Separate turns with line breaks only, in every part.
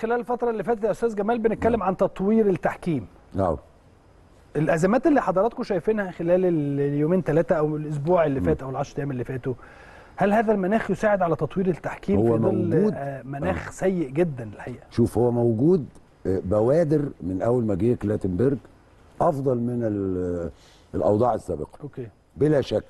خلال الفتره اللي فاتت يا استاذ جمال بنتكلم عن تطوير التحكيم
نعم
الازمات اللي حضراتكم شايفينها خلال ال- اليومين ثلاثه او الاسبوع اللي فات او العشر ايام اللي فاتوا هل هذا المناخ يساعد على تطوير التحكيم
هو
في ظل
موجود.
آه، مناخ سيء جدا الحقيقه
شوف هو موجود آه، بوادر من اول ما جه كلاتنبرج افضل من ال- الاوضاع السابقه
اوكي
بلا شك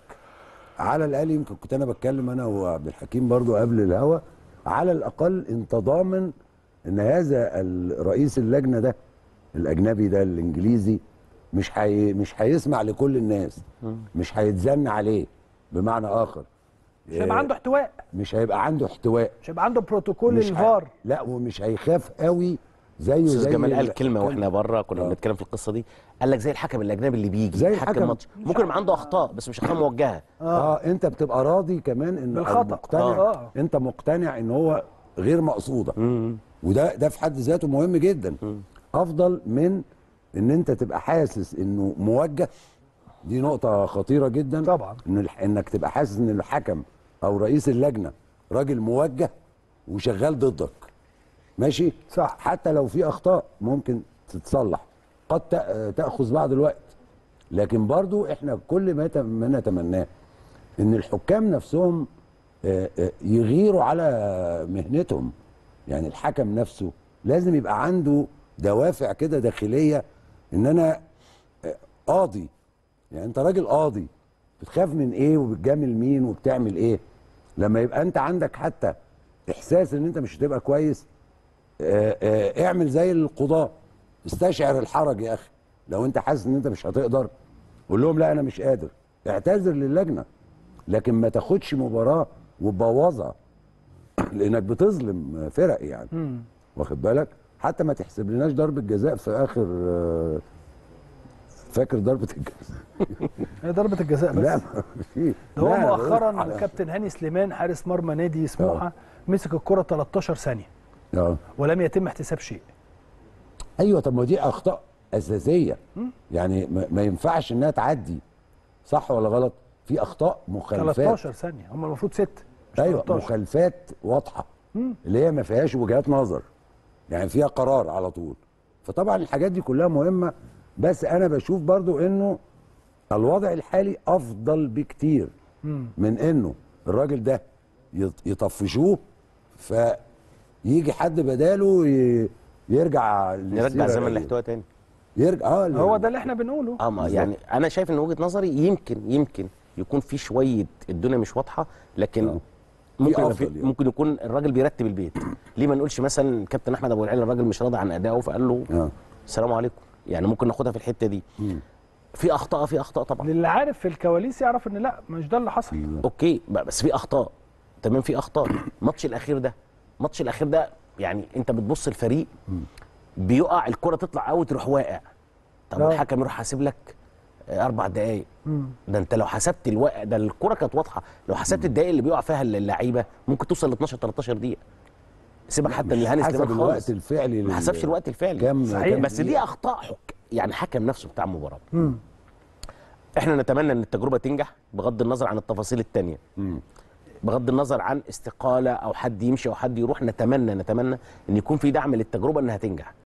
على الاقل يمكن كنت انا بتكلم انا وعبد الحكيم برضو قبل الهوا على الاقل انت ضامن ان هذا ال- رئيس اللجنه ده الاجنبي ده الانجليزي مش حي مش هيسمع لكل الناس مش هيتزن عليه بمعنى اخر
مش هيبقى عنده احتواء
مش هيبقى عنده احتواء
مش هيبقى عنده بروتوكول
مش ه-
الفار
لا ومش هيخاف قوي زيه
استاذ
زي
جمال
ال-
قال كلمه واحنا بره كنا
آه.
بنتكلم في القصه دي قال لك زي الحكم الاجنبي اللي بيجي
زي
يحكم
الحكم.
ماتش ممكن يبقى عنده اخطاء بس مش اخطاء موجهه
اه انت بتبقى راضي كمان ان أو
بالخطأ.
مقتنع
آه.
انت مقتنع ان هو غير مقصوده وده ده في حد ذاته مهم جدا افضل من ان انت تبقى حاسس انه موجه دي نقطه خطيره جدا
طبعا.
ان الح- انك تبقى حاسس ان الحكم او رئيس اللجنه راجل موجه وشغال ضدك ماشي
صح.
حتى لو في اخطاء ممكن تتصلح قد تأ- تاخذ بعض الوقت لكن برضو احنا كل ما تم- ما نتمناه ان الحكام نفسهم آه، آه، يغيروا على مهنتهم يعني الحكم نفسه لازم يبقى عنده دوافع كده داخليه ان انا آه، قاضي يعني انت راجل قاضي بتخاف من ايه وبتجامل مين وبتعمل ايه لما يبقى انت عندك حتى احساس ان انت مش هتبقى كويس آه، آه، اعمل زي القضاة استشعر الحرج يا اخي لو انت حاسس ان انت مش هتقدر قول لهم لا انا مش قادر اعتذر للجنه لكن ما تاخدش مباراه وتبوظها لانك بتظلم فرق يعني واخد بالك حتى ما تحسب لناش ضربه جزاء في اخر آه، فاكر ضربه الجزاء
هي ضربه الجزاء بس
لا ما في
ده هو
لا، أنا بقول
مؤخرا
على-
كابتن هاني سليمان حارس مرمى نادي سموحه مسك الكره 13 ثانيه
اه
ولم يتم احتساب شيء
ايوه طب ما دي اخطاء اساسيه يعني ما ما ينفعش انها تعدي صح ولا غلط في اخطاء مخالفات
13 ثانيه هم المفروض ست مش
ايوه
13
مخالفات واضحه اللي هي ما فيهاش وجهات نظر يعني فيها قرار على طول فطبعا الحاجات دي كلها مهمه بس انا بشوف برضو انه الوضع الحالي افضل بكتير من انه الراجل ده يط- يطفشوه فيجي حد بداله ي- يرجع
نرجع
للسيرة
زمن
القديمة.
الاحتواء تاني
يرجع اه
هو ده اللي احنا بنقوله
اه ما
بالظبط.
يعني انا شايف ان وجهه نظري يمكن يمكن يكون في شويه الدنيا مش واضحه لكن
آه.
ممكن
في
يبقى في
أفضل يعني.
ممكن يكون الراجل بيرتب البيت ليه ما نقولش مثلا كابتن احمد ابو العلا الراجل مش راضي عن ادائه فقال له
اه
السلام عليكم يعني ممكن ناخدها في الحته دي في اخطاء في اخطاء طبعا
للي عارف في الكواليس يعرف ان لا مش ده اللي حصل
اوكي ب- بس في اخطاء تمام في اخطاء الماتش الاخير ده الماتش الاخير ده يعني انت بتبص الفريق بيقع الكره تطلع اوت تروح واقع طب
آه.
الحكم يروح حاسب لك آه، اربع دقائق ده انت لو حسبت الوقت ده الكره كانت واضحه لو حسبت الدقائق اللي بيقع فيها اللعيبه ممكن توصل ل 12 13 دقيقه سيبك حتى من هاني
حسب
سليمان
الوقت
خالص
الفعلي
ما
لل-
حسبش الوقت الفعلي
كام
صحيح.
كام
بس دي
دقيقة.
اخطاء حك... يعني حكم نفسه بتاع المباراه احنا نتمنى ان التجربه تنجح بغض النظر عن التفاصيل التانية بغض النظر عن استقاله او حد يمشي او حد يروح نتمنى نتمنى ان يكون في دعم للتجربه انها تنجح